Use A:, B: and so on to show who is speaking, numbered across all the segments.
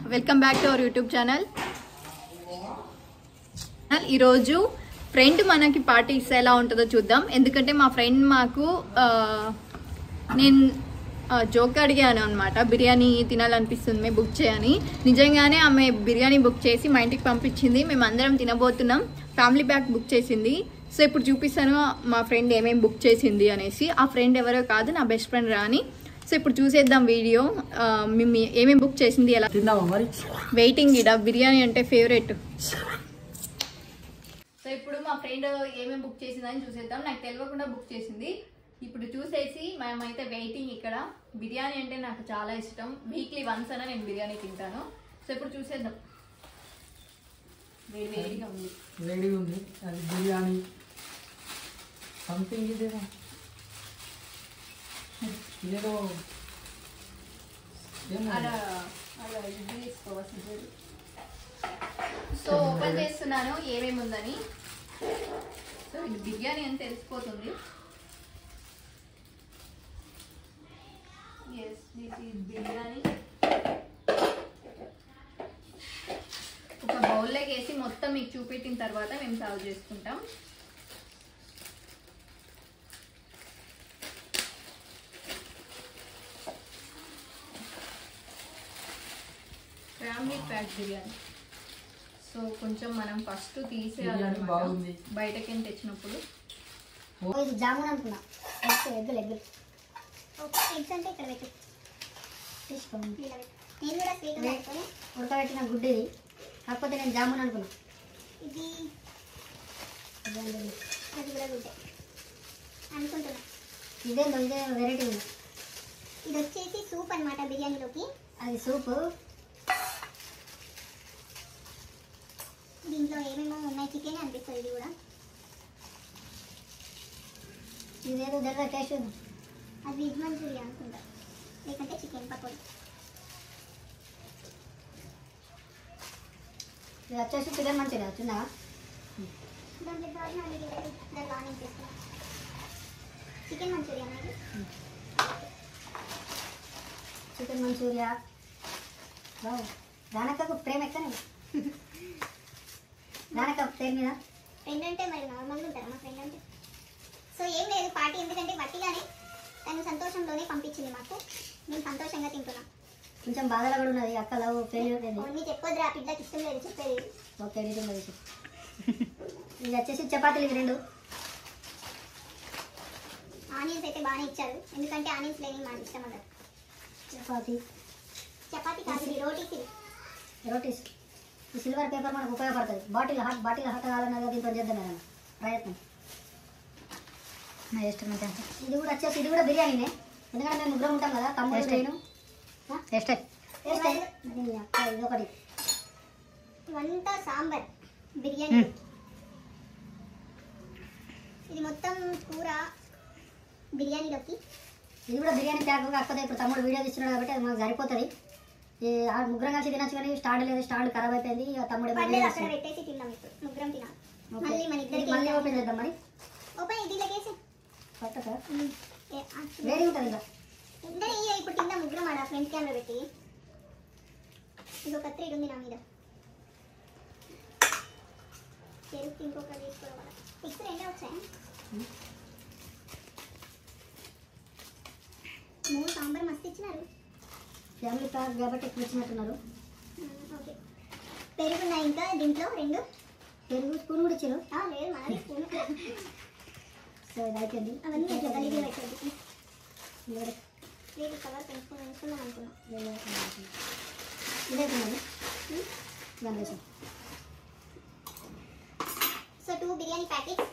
A: Welcome back to our YouTube channel ఈరోజు friend మనకి party ఇస్తే ఎలా ఉంటుందో చూద్దాం ఎందుకంటే మా ఫ్రెండ్ మాకు ఆ, నేను జోక్ అడిగాను అనమాట బిర్యానీ తినాలనిపిస్తుంది బుక్ చేయని నిజంగానే ఆమె బిర్యానీ బుక్ చేసి మా ఇంటికి పంపించింది మేము అందరం తినబోతున్నాం ఫ్యామిలీ ప్యాక్ బుక్ చేసింది సో ఇప్పుడు చూపిస్తాను మా ఫ్రెండ్ ఏమేమి బుక్ చేసింది అనేసి ఆ ఫ్రెండ్ ఎవరో కాదు నా బెస్ట్ ఫ్రెండ్ రాని సో ఇప్పుడు చూసేద్దాం వీడియో ఆ, మేము ఏమేమి బుక్ చేసింది ఎలా
B: తిన్నావా మరి
A: వెయిటింగ్ ఇడ బిర్యానీ అంటే ఫేవరెట్ సో ఇప్పుడు మా ఫ్రెండ్ ఏమేమి బుక్ చేసిందని చూసేద్దాం నాకు తెలియకుండా బుక్ చేసింది ఇప్పుడు చూసేసి మేమైతే వెయిటింగ్ ఇక్కడ బిర్యానీ అంటే నాకు చాలా ఇష్టం వీక్లీ వన్స్ అయినా నేను బిర్యానీ తింటాను సో ఇప్పుడు చూసేద్దాం వేడి వేడిగా ఉంది
B: వేడిగా ఉంది అది బిర్యానీ సంథింగ్ ఇదేమో ఇదేదో ఏమో
A: అలా అలా ఇది తీసుకోవాల్సి సో ఓపెన్ చేస్తున్నాను ఏమేమి ఉందని సో ఇది బిర్యానీ అని తెలిసిపోతుంది ఎస్ దిస్ ఈజ్ బిర్యానీ ఒక బౌల్లోకి వేసి మొత్తం మీకు చూపెట్టిన తర్వాత మేము సర్వ్ చేసుకుంటాం ఫ్యామిలీ ప్యాక్ బిర్యానీ సో కొంచెం మనం ఫస్ట్ తీసేయాలి
B: బిర్యానీ బాగుంది.
A: బయటకి తెచ్చినప్పుడు
C: ఓ, ఇది జామున్ అనుకున్నా ఎగ్స్ ఎగ్గులు ఎగ్గులు ఎగ్స్ అంటే ఇక్కడ పెట్టు తీసుకోండి నేను కూడా స్వీట్ అనుకుని ఉడకబెట్టిన గుడ్డు ఇది కాకపోతే నేను జామున్ అనుకున్నా ఇది అది కూడా గుడ్డే అనుకుంటున్నా ఇదేందో ఇదే వెరైటీ ఉంది ఇది వచ్చేసి సూప్ అన్నమాట బిర్యానీలోకి అది సూపు దీంట్లో ఏమేమో ఉన్నాయి చికెన్ అనిపిస్తుంది ఇది కూడా ఇదేదో జరగ టేస్ట్ ఉంది అది వెజ్ మంచూరియా అనుకుంటా లేకంటే చికెన్ పకోడీ ఇది వచ్చేసి చికెన్ మంచూరియా వచ్చిందా దాంట్లో దాని దాని ఆనియన్ చేస్తున్నా చికెన్ మంచూరియా అనేది చికెన్ మంచూరియా దానక్కకు ప్రేమ ఎక్కనే దానక్క పేరు మీద ఫ్రెండ్ అంటే మరి నార్మల్గా ఉంటారా మా ఫ్రెండ్ అంటే సో ఏం లేదు పార్టీ ఎందుకంటే వట్టిగానే తను సంతోషంలోనే పంపించింది మాకు మేము సంతోషంగా తింటున్నాం కొంచెం బాధలో కూడా ఉన్నది అక్క లవ్ ఫెయిల్యూర్ అన్ని చెప్పొద్దు ఆ పిల్లకి ఇష్టం లేదు చెప్పేది ఓకే ఎడిటింగ్ అది ఇది వచ్చేసి చపాతీలు ఇవి రెండు ఆనియన్స్ అయితే బాగానే ఇచ్చారు ఎందుకంటే ఆనియన్స్ లేని మాకు ఇష్టం ఉండదు చపాతీ చపాతీ కాదు ఇది రోటీస్ ఇవి రోటీస్ ఈ సిల్వర్ పేపర్ మనకు ఉపయోగపడుతుంది బాటిల్ హాట్ బాటిల్ హాట్ కావాలన్నది దీంతో చేద్దాం మేడం ప్రయత్నం నా ఇష్టం అంటే ఇది కూడా వచ్చేసి ఇది కూడా బిర్యానీనే ఎందుకంటే మేము ముగ్గురం ఉంటాం కదా తమ్ముడు నేను టేస్ట్ టేస్ట్ ఇది ఒకటి వంట సాంబార్ బిర్యానీ ఇది మొత్తం కూర బిర్యానీలోకి ఇది కూడా బిర్యానీ ప్యాక్ కాకపోతే ఇప్పుడు తమ్ముడు వీడియో తీస్తున్నాడు కాబట్టి అది మాకు సరిపోతుంది ఈ ఆ ముగ్గురం కలిసి తినచ్చు కానీ స్టాండ్ లేదు స్టాండ్ ఖరాబ్ అయిపోయింది ఇక తమ్ముడు ఏమో వీడియో
D: అక్కడ
C: తీస్తున్నాడు.
D: పెట్టేసి తిన్నాం ఇప్పుడు ముగ్గురం తినాం
C: ఓకే.
D: మళ్ళీ మన ఇద్దరికి
C: మళ్ళీ ఓపెన్ చేద్దాం మరి
D: ఓపెన్ దీనిలోకేసి
C: పట్టక
D: ఏ, ఆ,
C: వేడి ఉంటుంది ఇంకా
D: ఉండే ఇయ్య, ఇప్పుడు తిందాం ముగ్గురం ఆడ ఫ్రంట్ కెమెరా పెట్టి ఇంకో కత్తి ఈడ ఉంది నా మీద చెరుకు ఇంకొక తీసుకోవాలి పిక్స్ రెండే వచ్చాయి మూడు సాంబార్ మస్తు ఇచ్చినారు
C: ఫ్యామిలీ ప్యాక్ కాబట్టి ఎక్కువ ఇచ్చినట్టున్నారు
D: ఉమ్, ఓకే పెరుగున్నాయి ఇంకా దీంట్లో రెండు
C: పెరుగు స్పూన్ కూడా ఇచ్చారు
D: ఆ, లేదు మనది స్పూన్
C: సో ఇది అయిపోయింది
D: అవన్నీ అట్లా గలీజ్గా పెట్టండి
C: వేరే
D: లేదు కవర్ పెంచుకుని పెంచుకుందాం అనుకున్నాం
C: వేరే ఇదైపోయింది దాని వేసాం
D: so two biryani packets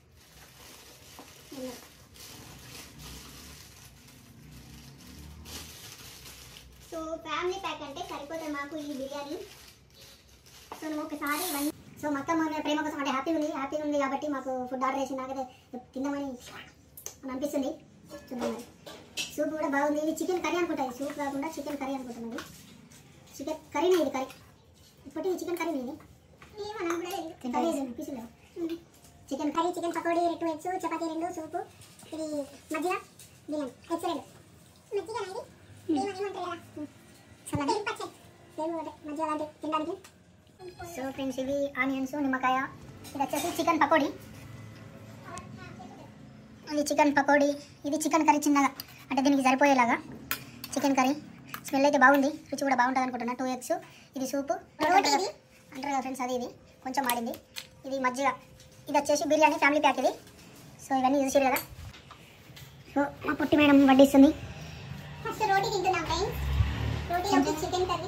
D: so family pack అంటే సరిపోతుంది మాకు ఈ బిర్యానీ సో నువ్వు ఒకసారి ఇవన్నీ సో మొత్తం మన ప్రేమ కోసం అంటే హ్యాపీగా ఉంది హ్యాపీగా ఉంది కాబట్టి మాకు ఫుడ్ ఆర్డర్ చేసి నాకైతే తిందామని అని అనిపిస్తుంది చూద్దాం మరి సూప్ కూడా బాగుంది ఇది చికెన్ కర్రీ అనుకుంటుంది సూప్ కాకుండా చికెన్ కర్రీ అనుకుంటున్నది చికెన్ కర్రీనే ఇది కర్రీ ఇప్పటి చికెన్ కర్రీ ఇది కర్రీ పీసులు chicken curry chicken pakodi two eggs చపాతీ రెండు సూపు ఇది మజ్జిగ బిర్యానీ ఎగ్స్ రెండు మజ్జిగ ఇది ఏమంటారు కదా చల్లగా సేమ్ ఒకటే మధ్య అలాంటి తినడానికి సో ఫ్రెండ్స్ ఇవి ఆనియన్స్ నిమ్మకాయ ఇది వచ్చేసి చికెన్ పకోడీ ఇది చికెన్ పకోడీ ఇది చికెన్ కర్రీ చిన్నగా అంటే దీనికి సరిపోయేలాగా చికెన్ కర్రీ స్మెల్ అయితే బాగుంది రుచి కూడా బాగుంటుంది అనుకుంటున్నా టూ ఎగ్స్ ఇది సూపు రోటీ ఇది అంటారు కదా ఫ్రెండ్స్ అది ఇది కొంచెం మాడింది ఇది మజ్జిగ ఇది వచ్చేసి బిర్యానీ ఫ్యామిలీ ప్యాక్ ఇది సో ఇవన్నీ చూసారు కదా సో మా పుట్టి మేడం వడ్డిస్తుంది
C: ఫస్ట్ రోటీ తింటున్నాం ఫ్రెండ్స్ రోటీలోకి చికెన్ కర్రీ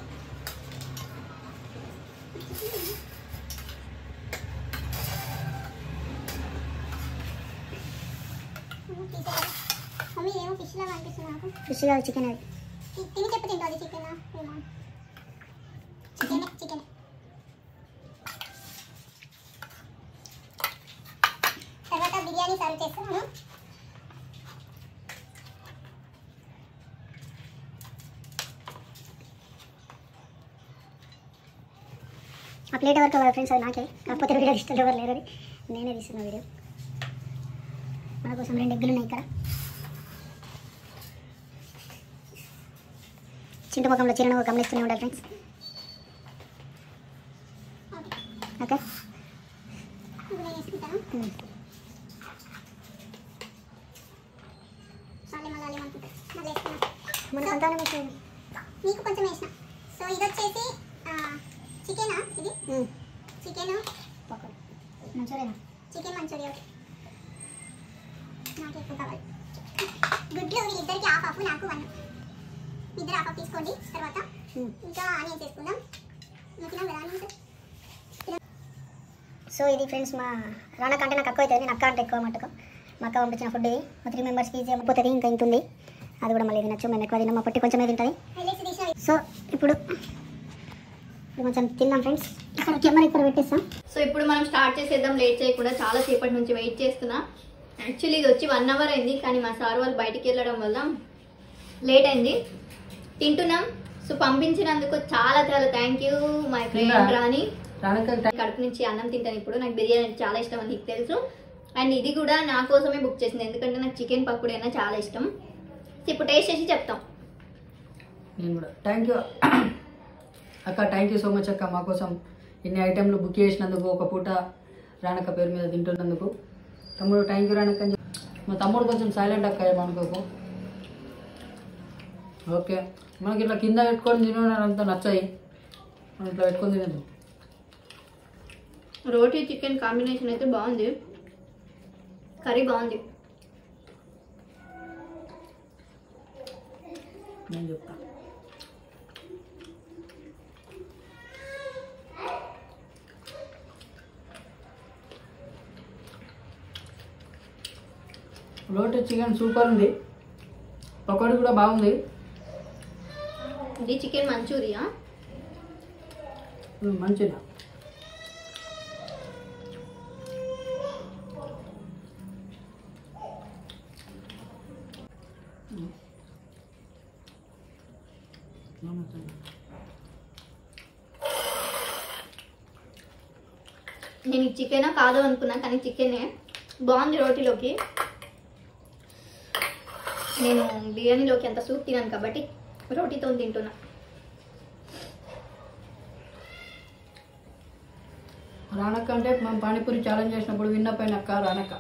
C: మమ్మీ ఏమో ఫిష్ లాగా అనిపిస్తుంది నాకు
D: ఫిష్ కాదు చికెన్ అది
C: తి- తిని చెప్పి తింటుంది చికెన్ ఏమో చికెన్ చికెన్ తర్వాత బిర్యానీ సర్వ్ చేస్తున్నాను
D: ఆ ప్లేట్ ఎవరికి కదా ఫ్రెండ్స్ అది నాకే కాకపోతే వీడియో ఇష్టం ఎవరు లేరు అది నేనే తీస్తున్న వీడియో మన కోసం రెండు ఎగ్గులు ఉన్నాయి ఇక్కడ చింటు ముఖంలో చిరునవ్వు గమనిస్తూనే ఉండాలి ఫ్రెండ్స్ ఓకే
C: ఇప్పుడు నేను వేసుకుంటాను చాలే మళ్ళీ అనుకుంటా మళ్ళీ వేసుకున్నాను
D: మన సంతానం మీకు
C: మీకు కొంచెం వేసిన సో ఇది వచ్చేసి చికెనా ఇది చికెన్
D: పకోడీ మంచూరియనా
C: చికెన్ మంచూరియా ఒకటి నాకు ఎక్కువ కావాలి గుడ్లు వీళ్ళిద్దరికి హాఫ్ హాఫ్ నాకు వన్ ఇద్దరు హాఫ్ హాఫ్ తీసుకోండి తర్వాత ఇంకా ఆనియన్స్ వేసుకుందాం నాకు కదా ఆనియన్స్
D: సో ఇది ఫ్రెండ్స్ మా రానా కంటే నాకు ఎక్కువ అవుతుంది నేను అక్క అంటే ఎక్కువ మట్టుకు మా అక్క పంపించిన ఫుడ్ ఇది మా త్రీ మెంబర్స్కి ఈజీ అయిపోతుంది ఇంకా ఇంత ఉంది అది కూడా మళ్ళీ తినచ్చు మేము ఎక్కువ తిన్నాం మా పొట్టి కొంచెమే తింటుంది
C: హైలైట్స్ తీసిన
D: సో ఇప్పుడు ఇప్పుడు కొంచెం తిన్నాం ఫ్రెండ్స్ ఇక్కడ కెమెరా ఇక్కడ పెట్టేస్తాం
A: సో ఇప్పుడు మనం స్టార్ట్ చేసేద్దాం లేట్ చేయకుండా చాలా సేపటి నుంచి వెయిట్ చేస్తున్నా యాక్చువల్లీ ఇది వచ్చి వన్ అవర్ అయింది కానీ మా సార్ వాళ్ళు బయటికి వెళ్ళడం వల్ల లేట్ అయింది తింటున్నాం సో పంపించినందుకు చాలా చాలా థ్యాంక్ యూ మై ఫ్రెండ్
B: తిన్నా?
A: రాణి
B: రానక్క
A: కడుపు నుంచి అన్నం తింటాను ఇప్పుడు నాకు బిర్యానీ అంటే చాలా ఇష్టం అని నీకు తెలుసు అండ్ ఇది కూడా నా కోసమే బుక్ చేసింది ఎందుకంటే నాకు చికెన్ పకోడీ అయినా చాలా ఇష్టం సో ఇప్పుడు టేస్ట్ చేసి చెప్తాం
B: నేను కూడా థ్యాంక్ యూ అక్క థ్యాంక్ యూ సో మచ్ అక్క మా కోసం ఇన్ని ఐటెంలు బుక్ చేసినందుకు ఒక పూట రానక్క పేరు మీద తింటున్నందుకు తమ్ముడు థ్యాంక్ యూ రానక్క అని చెప్పు. మా తమ్ముడు కొంచెం సైలెంట్ అక్క ఏమనుకోకు ఓకే మనకి ఇట్లా కింద పెట్టుకొని తినడంతా నచ్చాయి మనం ఇట్లా పెట్టుకొని తినదు
A: రోటీ చికెన్ కాంబినేషన్ అయితే బాగుంది కర్రీ బాగుంది
B: నేను చెప్తా రోటీ చికెన్ సూపర్ ఉంది పకోడీ కూడా బాగుంది
A: ఇది చికెన్ మంచూరియా
B: ఉమ్, మంచిగా
A: నేను ఈ చికెనా కాదు అనుకున్నా కానీ చికెనే బాగుంది రోటీలోకి నేను బిర్యానీలోకి అంత సూప్ తినాను కాబట్టి రోటీతో తింటున్నా
B: రానక్క అంటే మనం పానీపూరి ఛాలెంజ్ చేసినప్పుడు విన్న పైన అక్క రానక్క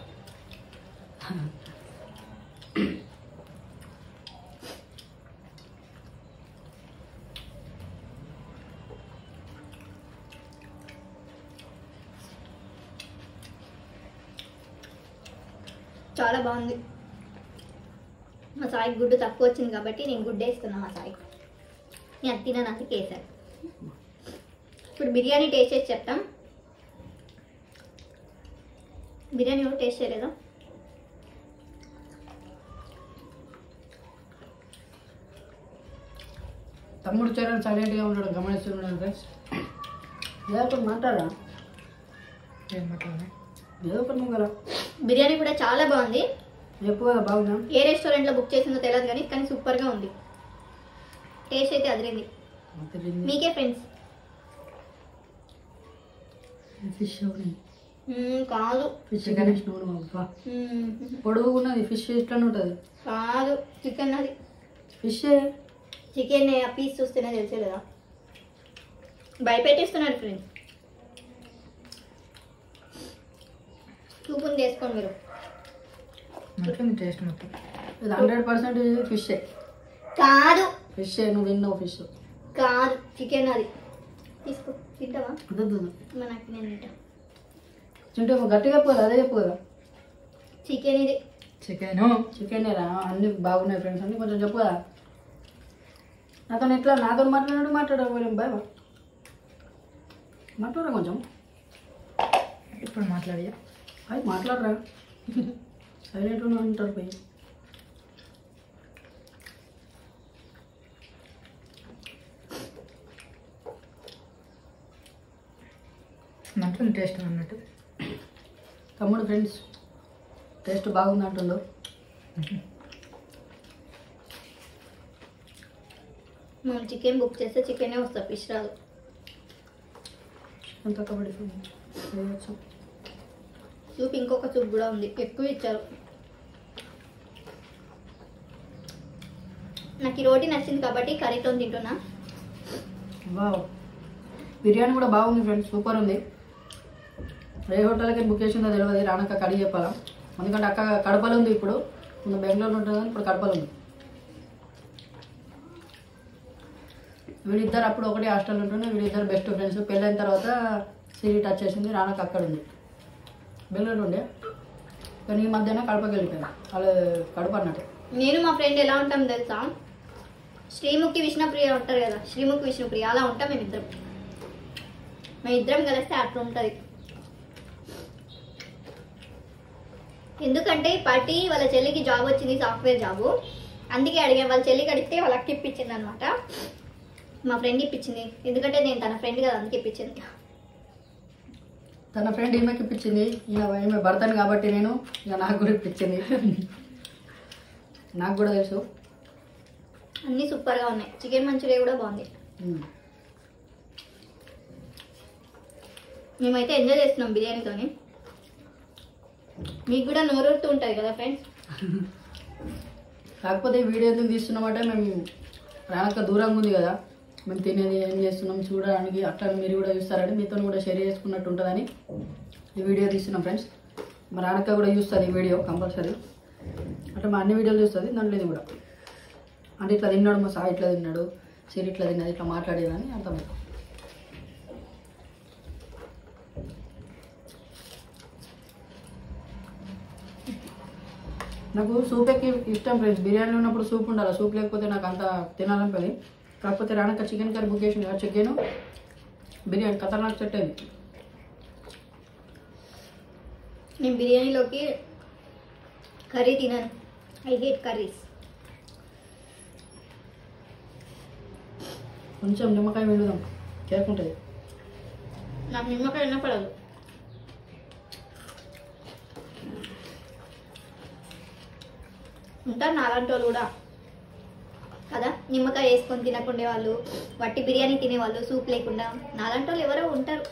A: చాలా బాగుంది మా సాయికి గుడ్డు తక్కువ వచ్చింది కాబట్టి నేను గుడ్డు వేస్తున్నా మా సాయికి నేను అది తిన నాకు కేసారు ఇప్పుడు బిర్యానీ టేస్ట్ చేసి చెప్తాం బిర్యానీ కూడా టేస్ట్ చేయలేదా
B: తమ్ముడు చరణ్ సైలెంట్గా ఉండడం గమనిస్తున్నాడు ఫ్రెండ్స్ ఏదో ఒకటి మాట్లాడా
E: ఏం మాట్లాడాలి
B: ఏదో ఒకటి నువ్వు కదా
A: బిర్యానీ కూడా చాలా బాగుంది
B: చెప్పు కదా బాగుందా
A: ఏ రెస్టారెంట్లో బుక్ చేసిందో తెలియదు కానీ కానీ సూపర్గా ఉంది టేస్ట్ అయితే అదిరింది
B: తెలియదు.
A: మీకే ఫ్రెండ్స్
B: ఫిష్ ఒకటి
A: కాదు
B: ఫిష్ కనెక్షన్ నువ్వు అబ్బా
A: మ్మ్.
B: పొడుగున్నది ఫిష్ ఇట్లానే ఉంటుంది
A: కాదు చికెన్ అది
B: ఫిష్
A: చికెన్ ఆ పీస్ చూస్తేనే తెలిసే కదా భయపెట్టిస్తున్నారు ఫ్రెండ్స్ చూపుని చేసుకోండి మీరు
E: మొత్తం టేస్ట్ మొత్తం
B: ఇది హండ్రెడ్ పర్సెంట్ ఫిష్
A: కాదు
B: ఫిష్ నువ్వు తిన్నావు ఫిష్
A: కాదు చికెన్ అది తీసుకో తింటావా
B: వద్దు
A: మనకి నేను తింటా
B: చింటే గట్టిగా చెప్పు కదా అదే చెప్పు కదా
A: చికెన్ ఇది
E: చికెన్
B: చికెన్ రా అన్ని బాగున్నాయి ఫ్రెండ్స్ అన్ని కొంచెం చెప్పు కదా నాతో ఎట్లా నాతో మాట్లాడాడు మాట్లాడకపోయాం బాయ్ మాట్లాడరా కొంచెం
E: ఇప్పుడు మాట్లాడి
B: అది మాట్లాడరా సైలెంట్ ఉంటారు పోయి
E: మొత్తం టేస్ట్ అన్నట్టు
B: తమ్ముడు ఫ్రెండ్స్ టేస్ట్ బాగుంది అంటుండు
A: మనం చికెన్ బుక్ చేస్తే చికెనే వస్తా ఫిష్ రాదు
B: ఎంత కబడ్డీ చేయొచ్చు
A: సూప్ ఇంకొక సూప్ కూడా ఉంది ఎక్కువ ఇచ్చారు నాకు ఈ రోటీ నచ్చింది కాబట్టి కర్రీతో తింటున్నా
B: వావ్ బిర్యానీ కూడా బాగుంది ఫ్రెండ్స్ సూపర్ ఉంది ఏ హోటల్కి బుక్ చేసిందో తెలియదు రానక్క కడిగి చెప్పాలా ఎందుకంటే అక్క కడపలో ఉంది ఇప్పుడు ముందు బెంగళూరులో ఉంటుంది కానీ ఇప్పుడు కడపలో ఉంది వీళ్ళిద్దరు అప్పుడు ఒకటి హాస్టల్ ఉంటుండే వీళ్ళిద్దరు బెస్ట్ ఫ్రెండ్స్ పెళ్ళైన తర్వాత సిరి టచ్ చేసింది రానక్క అక్కడ ఉంది బెంగళూరు ఉండే కానీ ఈ మధ్యన కడపకి వెళ్ళిపోయాను వాళ్ళు కడప అన్నట్టు
A: నేను మా ఫ్రెండ్ ఎలా ఉంటాం తెలుసా శ్రీముఖి విష్ణుప్రియ ఉంటారు కదా శ్రీముఖి విష్ణుప్రియ అలా ఉంటాం మేమిద్దరం మేమిద్దరం కలిస్తే అట్లా ఉంటుంది ఎందుకంటే పార్టీ వాళ్ళ చెల్లికి జాబ్ వచ్చింది సాఫ్ట్వేర్ జాబు అందుకే అడిగాను వాళ్ళ చెల్లికి అడిగితే వాళ్ళ అక్క ఇప్పించింది అనమాట మా ఫ్రెండ్ ఇప్పించింది ఎందుకంటే నేను తన ఫ్రెండ్ కదా అందుకే ఇప్పించింది
B: తన ఫ్రెండ్ ఈమెకి ఇప్పించింది ఈయన ఈమె భర్తని కాబట్టి నేను ఇక నాకు కూడా ఇప్పించింది నాకు కూడా తెలుసు
A: అన్నీ సూపర్గా ఉన్నాయి చికెన్ మంచూరియా కూడా బాగుంది
B: ఉమ్.
A: మేమైతే ఎంజాయ్ చేస్తున్నాం బిర్యానీతోని మీకు కూడా నోరూరుతూ ఉంటుంది కదా ఫ్రెండ్స్
B: కాకపోతే ఈ వీడియో ఎందుకు తీస్తున్నామంటే మేము రానక్క దూరంగా ఉంది కదా మేము తినేది ఏం చేస్తున్నాం చూడడానికి అట్లా మీరు కూడా చూస్తారంటే మీతో కూడా షేర్ చేసుకున్నట్టు ఉంటుందని ఈ వీడియో తీస్తున్నాం ఫ్రెండ్స్ మా రానక్క కూడా చూస్తుంది ఈ వీడియో కంపల్సరీ అంటే మా అన్ని వీడియోలు చూస్తుంది దాంట్లో ఇది కూడా అంటే ఇట్లా తిన్నాడు మా సాయి ఇట్లా తిన్నాడు సిరి ఇట్లా తిన్నది ఇట్లా మాట్లాడేదని అర్థమైంది నాకు సూప్ ఎక్కి ఇష్టం ఫ్రెండ్స్ బిర్యానీ ఉన్నప్పుడు సూప్ ఉండాలి సూప్ లేకపోతే నాకు అంత తినాలనిపది కాకపోతే రానక్క చికెన్ కర్రీ బుక్ చేసింది కదా చికెన్ బిర్యానీ ఖతర్నాక్ సెట్ అయింది
A: నేను బిర్యానీలోకి కర్రీ తినను ఐ హేట్ కర్రీస్
B: కొంచెం నిమ్మకాయ వెళ్ళుదాం కేకుంటుంది
A: నాకు నిమ్మకాయ అయినా పడదు ఉంటారు నాలాంటి వాళ్ళు కూడా కదా నిమ్మకాయ వేసుకొని తినకుండే వాళ్ళు వట్టి బిర్యానీ తినేవాళ్ళు సూప్ లేకుండా నాలాంటి వాళ్ళు ఎవరో ఉంటారు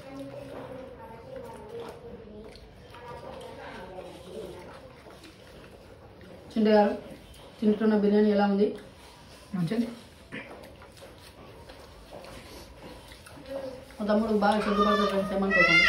B: చింటే గారు తింటున్న బిర్యానీ ఎలా ఉంది
E: మంచిది
B: మా తమ్ముడు బాగా సిగ్గుపడతాడు ఫ్రెండ్స్ ఏమనుకోకండి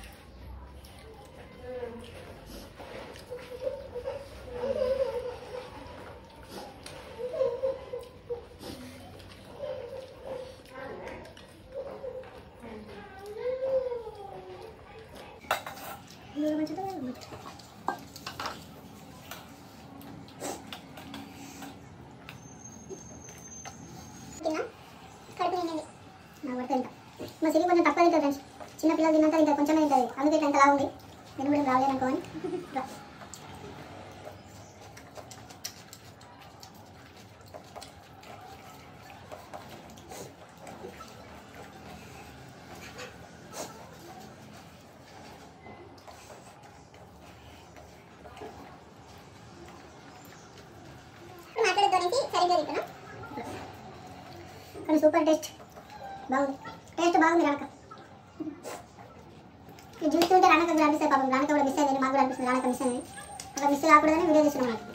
D: తిన్నా కడుపు నిండింది నా వర్త ఇంకా మా సిరి కొంచెం తక్కువ తింటుంది ఫ్రెండ్స్ చిన్న పిల్లలు తిన్నంత తింటుంది కొంచెమే తింటుంది అందుకే ఇట్లా ఇంతలా ఉంది నేను కూడా రాలేదనుకోని రా. ఇప్పుడు మాట్లాడే గురించి సరిగ్గా తింటున్నా కానీ సూపర్ టేస్ట్ బాగుంది టేస్ట్ బాగుంది రానక ఇది చూస్తుంటే రానక కూడా అనిపిస్తుంది పాపం రానక కూడా మిస్ అయిందని మాకు కూడా అనిపిస్తుంది రానక మిస్ అయిందని అలా మిస్ కాకూడదని వీడియో తీస్తున్నాం నాకు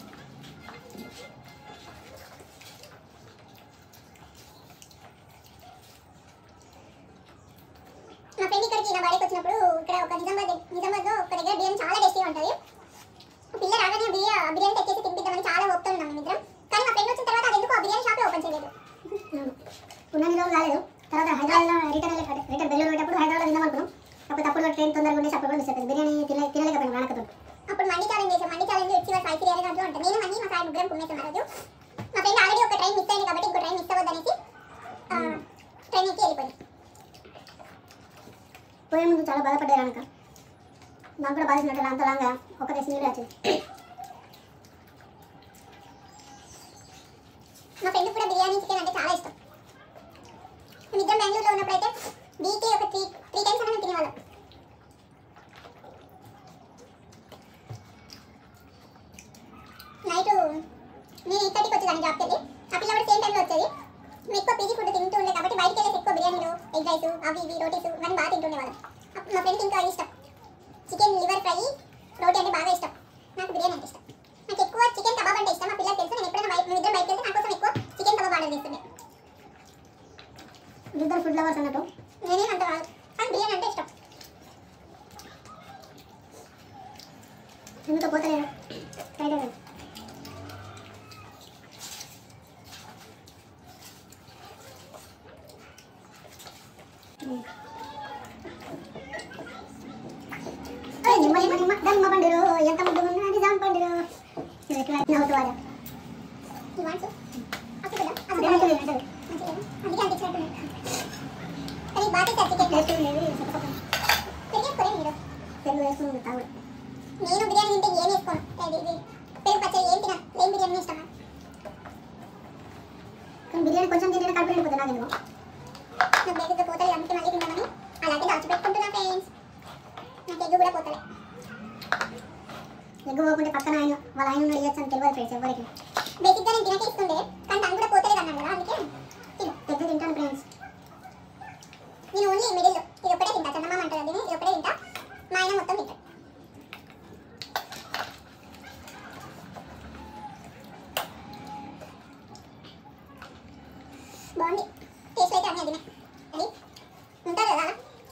C: ఇక్కడికి నా బయటకు వచ్చినప్పుడు ఇక్కడ ఒక నిజామాబాద్ నిజామాబాద్లో ఒక దగ్గర బిర్యానీ చాలా టేస్టీగా ఉంటుంది పిల్ల రాగానే బిర్యా బిర్యానీ తెచ్చేసి తినిపిద్దామని చాలా ఓపుతాను ఉన్నాం ఇద్దరం కానీ మా ఫ్రెండ్ వచ్చిన తర్వాత అది ఎందుకు ఆ బిర్యానీ షాప్ ఓపెన్ చేయలేదు
D: ఉన్నన్ని రోజులు రాలేదు తర్వాత హైదరాబాద్లో రిటర్న్ రిటర్న్ బెంగళూరు పోయేటప్పుడు హైదరాబాద్ తిందాం అనుకున్నాం అప్పుడు తప్పుడు ట్రైన్ తొందరగా ఉండేసి అప్పుడు కూడా మిస్ అయిపోయింది బిర్యానీ తినలే తినలేకపోయాను రానకతో
C: అప్పుడు మండి ఛాలెంజ్ చేసాం మండి ఛాలెంజ్ వచ్చి వాళ్ళ సాయి కిరియర్ గారు ఉంటాం నేను మంది మా సాయి ముగ్గురం కుమ్మేసాం ఆ రోజు మా ఫ్రెండ్ ఆల్రెడీ ఒక ట్రైన్ మిస్ అయింది కాబట్టి ఇంకో ట్రైన్ మిస్ అవ్వద్దనేసి ఆ, ట్రైన్ ఎక్కి వెళ్ళిపోయింది
D: పోయే ముందు చాలా బాధపడ్డాయి కనుక నాకు కూడా బాధించినట్టు అంత లాగా ఒక దేశం నీళ్ళు వచ్చింది
C: మా ఫ్రెండ్ కూడా బిర్యానీ చికెన్ అంటే చాలా ఇష్టం మేము ఇద్దరం బెంగళూరులో ఉన్నప్పుడైతే వీక్లీ ఒక త్రీ త్రీ టైమ్స్ అన్న తినేవాళ్ళం నైట్ నేను ఇక్కడికి వచ్చేదాన్ని జాబ్కి వెళ్ళి ఆ పిల్ల కూడా సేమ్ టైంలో వచ్చేది మేము ఎక్కువ పీజీ ఫుడ్ తింటూ ఉండే కాబట్టి బయటికి వెళ్ళేసి ఎక్కువ బిర్యానీలు ఎగ్ రైస్ అవి ఇవి రోటీస్ ఇవన్నీ బాగా తింటుండే వాళ్ళం అప్పుడు మా ఫ్రెండ్కి ఇంకా ఇష్టం చికెన్ లివర్ ఫ్రై రోటీ అంటే బాగా ఇష్టం నాకు బిర్యానీ అంటే ఇష్టం నాకు ఎక్కువ చికెన్ కబాబ్ అంటే ఇష్టం మా పిల్లలు తెలుసు నేను ఎప్పుడైనా బయట మేము ఇద్దరం బయటకు వెళ్తే నా కోసం ఎక్కువ చికెన్ కబాబ్ ఆర్డర్ చేస్తుండే
D: ఇద్దరు ఫుడ్ లవర్స్ అన్నట్టు
C: నేనేం అంత కాదు కానీ బిర్యానీ అంటే ఇష్టం
D: ఎందుకు పోతలేదు రైట్ అవ్వండి. ఓయ్, నిమ్మ నిమ్మ నిమ్మ దమ్మ పండురు ఎంత ముద్దు ఉన్నది జామ పండురు ఇది ఎట్లా నవ్వుతూ వాడా
C: ఈ వాన్స్ అప్పుడు కదా
D: అసలు ఏమంటుంది అంటారు
C: మంచిగా అందుకే అనిపించినట్టు కానీ బాగా సార్ చికెన్
D: టేస్ట్ ఉండేది చెప్పకపోతే
C: పెరిగేసుకోరే మీరు
D: పెరుగు వేసుకుని తాగుడు
C: నేను బిర్యానీ తింటే ఏం వేసుకోను ఇది ఇది పెరుగు పచ్చడి ఏం తిన ప్లేన్ బిర్యానీ ఇష్టమా
D: కానీ బిర్యానీ కొంచెం తింటే కడుపు నిండిపోతుంది నాకు ఎందుకో
C: నాకు బేసిక్గా పోతలేదు అందుకే మళ్ళీ తిందామని అలాగే దాచిపెట్టుకుంటున్నా ఫ్రెండ్స్ నాకు ఎగ్గు కూడా పోతలే
D: ఎగ్గు పోకుంటే పక్కన ఆయన వాళ్ళ ఆయన ఉన్నాడు ఇవ్వచ్చు అని తెలియదు ఫ్రెండ్స్ ఎవరికి
C: బేసిక్గా నేను తినకే ఇస్తుండే కానీ తను కూడా పోతలేదు అన్నాను కదా అందుకే తిను
D: పెద్ద తింటాను ఫ్రెండ్స్
C: నేను ఓన్లీ మిడిల్ ఇది ఒకటే తింటా చందమామ అంటారు అది ఇది ఒకటే తింటా మా ఆయన మొత్తం తింటాడు బాగుంది టేస్ట్ అయితే అన్నీ అదినే అది ఉంటారు కదా అలా.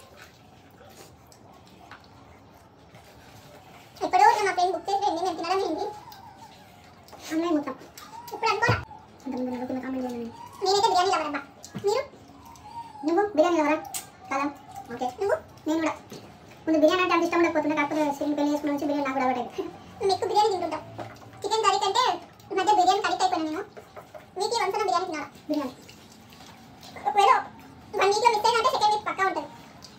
C: ఎప్పుడో ఒకటి మా ఫ్రెండ్ బుక్ చేసి రండి మేము తినడం ఏంటి
D: ఆన్లైన్ మొత్తం
C: ఇప్పుడు అనుకోరా
D: అంతమంది నాకు కింద కామెంట్ చేయండి
C: నేనైతే బిర్యానీ లవరబ్బా మీరు
D: నువ్వు బిర్యానీ ఎవరా కదా
C: ఓకే నువ్వు
D: నేను కూడా ముందు బిర్యానీ అంటే అంత ఇష్టం ఉండకపోతుండే కాకపోతే స్క్రీన్ పెళ్లి చేసుకుని వచ్చి బిర్యానీ నాకు కూడా అలవాటు
C: మేము ఎక్కువ బిర్యానీ తింటుంటాం చికెన్ కర్రీ కంటే ఈ మధ్య బిర్యానీ కరెక్ట్ అయిపోయాను నేను వీక్లీ వన్స్ అన్న బిర్యానీ తినాలా
D: బిర్యానీ
C: ఒకవేళ వన్ వీక్లో మిస్ అయినా అంటే సెకండ్ వీక్ పక్కా ఉంటుంది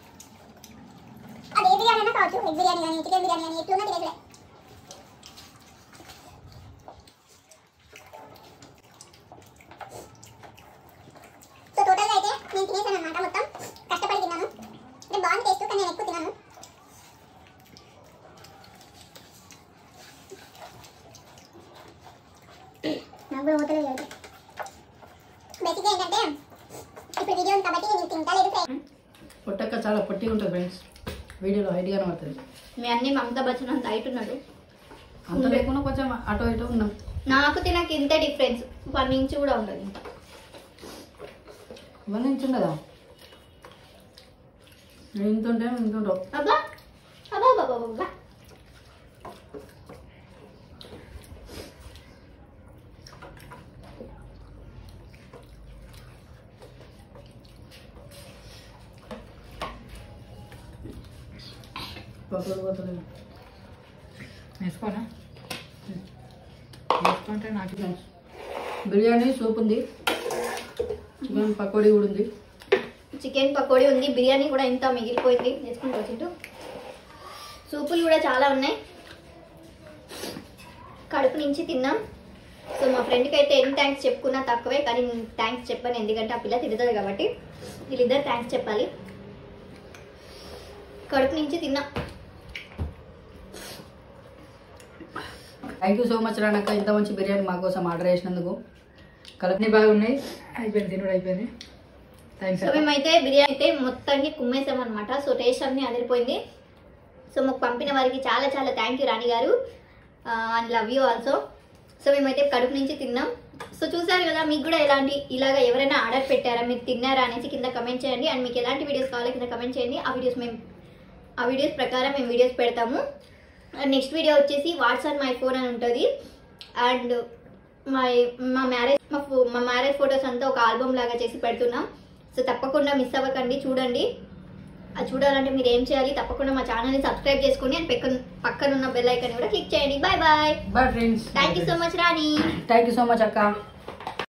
C: అది ఏ బిర్యానీ అయినా కావచ్చు ఎగ్ బిర్యానీ కానీ చికెన్ బిర్యానీ కానీ ఎట్లున్నా తినేసలే సో టోటల్గా అయితే నేను తినేసాను అనమాట మొత్తం కష్టపడి తిన్నాను అంటే బాగుంది టేస్ట్ కానీ నేను ఎక్కువ తిన్నాను
D: నాకు కూడా పోతలేదు అయితే
C: బేసిక్గా ఏంటంటే ఇప్పుడు వీడియో ఉంది కాబట్టి నేను తింటలేదు ఫ్రెండ్
B: పొట్టక్క చాలా పొట్టిగా ఉంటుంది ఫ్రెండ్స్ వీడియోలో హైట్ కనబడుతుంది
A: మీ అన్ని మమతా బచ్చన్ అంత హైట్ ఉన్నాడు
B: అంత లేకుండా కొంచెం అటో ఇటో ఉన్నాం
A: నాకు తినకి ఇంత డిఫరెన్స్ వన్ ఇంచ్ కూడా ఉండదు ఇంకా
B: ఇవన్నీ ఇంత ఉండదా నేను ఇంత ఉంటే ఇంత ఉంటావు
A: అబ్బా అబ్బా అబ్బా అబ్బా అబ్బా
B: పక్కకు పోతలేదు
E: వేసుకోనా వేసుకుంటే నాకు
B: ఫ్రెండ్స్ బిర్యానీ సూప్ ఉంది చికెన్ పకోడీ కూడా ఉంది
A: చికెన్ పకోడీ ఉంది బిర్యానీ కూడా ఇంత మిగిలిపోయింది వేసుకుంటూ వచ్చింటూ సూపులు కూడా చాలా ఉన్నాయి కడుపు నుంచి తిన్నాం సో మా ఫ్రెండ్కి అయితే ఎన్ని థ్యాంక్స్ చెప్పుకున్నా తక్కువే కానీ థ్యాంక్స్ చెప్పాను ఎందుకంటే ఆ పిల్ల తిడుతుంది కాబట్టి వీళ్ళిద్దరు థ్యాంక్స్ చెప్పాలి కడుపు నుంచి తిన్నా
B: థ్యాంక్ యూ సో మచ్ రానక్క ఇంత మంచి బిర్యానీ మా కోసం ఆర్డర్ చేసినందుకు కలెక్ట్
E: అన్నీ బాగున్నాయి అయిపోయింది తినుడు అయిపోయింది థ్యాంక్స్
A: సో మేమైతే బిర్యానీ అయితే మొత్తానికి కుమ్మేసాం అనమాట సో టేస్ట్ అన్నీ అదిరిపోయింది సో మాకు పంపిన వారికి చాలా చాలా థ్యాంక్ యూ రాణి గారు and love you also so మేమైతే కడుపు నుంచి తిన్నాం సో చూసారు కదా మీకు కూడా ఎలాంటి ఇలాగ ఎవరైనా ఆర్డర్ పెట్టారా మీరు తిన్నారా అనేసి కింద కమెంట్ చేయండి అండ్ మీకు ఎలాంటి వీడియోస్ కావాలో కింద కమెంట్ చేయండి ఆ వీడియోస్ మేము ఆ వీడియోస్ ప్రకారం మేము వీడియోస్ పెడతాము అండ్ నెక్స్ట్ వీడియో వచ్చేసి వాట్స్ ఆన్ మై ఫోన్ అని ఉంటుంది అండ్ మా మా మ్యారేజ్ మా ఫో మా మ్యారేజ్ ఫొటోస్ అంతా ఒక ఆల్బమ్ లాగా చేసి పెడుతున్నాం సో తప్పకుండా మిస్ అవ్వకండి చూడండి అది చూడాలంటే మీరు ఏం చేయాలి తప్పకుండా మా ఛానల్ని సబ్స్క్రైబ్ చేసుకోండి అండ్ పక్కన పక్కన ఉన్న బెల్ ఐకాన్ కూడా క్లిక్ చేయండి bye bye
B: bye friends
A: thank you so much Rani
B: thank you so much అక్క